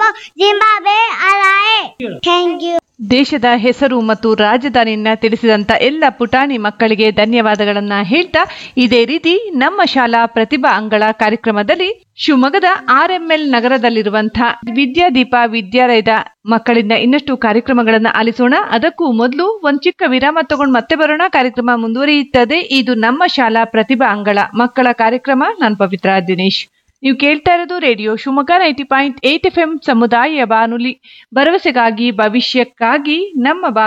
Zimbabwe ಅಲಾಯೆ thank you ದೇಶದ ಹೆಸರು ಮತ್ತು ರಾಜಧಾನಿಯನ್ನ ತಿಳಿಸಿದಂತ ಎಲ್ಲ ಪುಟಾಣಿ ಮಕ್ಕಳಿಗೆ ಧನ್ಯವಾದಗಳನ್ನ ಹೇಳ್ತಾ ಇದೇ ರೀತಿ ನಮ್ಮ ಶಾಲಾ ಪ್ರತಿಭಾ ಅಂಗಳ ಕಾರ್ಯಕ್ರಮದಲ್ಲಿ ಶಿವಮೊಗ್ಗದ ಆರ್ಎಂಎಲ್ ನಗರದಲ್ಲಿರುವಂತಹ ವಿದ್ಯಾದೀಪ ವಿದ್ಯಾಲಯದ ಮಕ್ಕಳಿಂದ ಇನ್ನಷ್ಟು ಕಾರ್ಯಕ್ರಮಗಳನ್ನ ಆಲಿಸೋಣ ಅದಕ್ಕೂ ಮೊದಲು ಒಂದ್ ಚಿಕ್ಕ ವಿರಾಮ ತಗೊಂಡು ಮತ್ತೆ ಬರೋಣ ಕಾರ್ಯಕ್ರಮ ಮುಂದುವರಿಯುತ್ತದೆ ಇದು ನಮ್ಮ ಶಾಲಾ ಪ್ರತಿಭಾ ಅಂಗಳ ಮಕ್ಕಳ ಕಾರ್ಯಕ್ರಮ ನಾನು ಪವಿತ್ರ ದಿನೇಶ್ ನೀವು ಕೇಳ್ತಾ ಇರೋದು radio Shivamogga ninety point eight F M ಸಮುದಾಯ ಬಾನುಲಿ ಭರವಸೆಗಾಗಿ ಭವಿಷ್ಯಕ್ಕಾಗಿ ನಮ್ಮ ಬಾ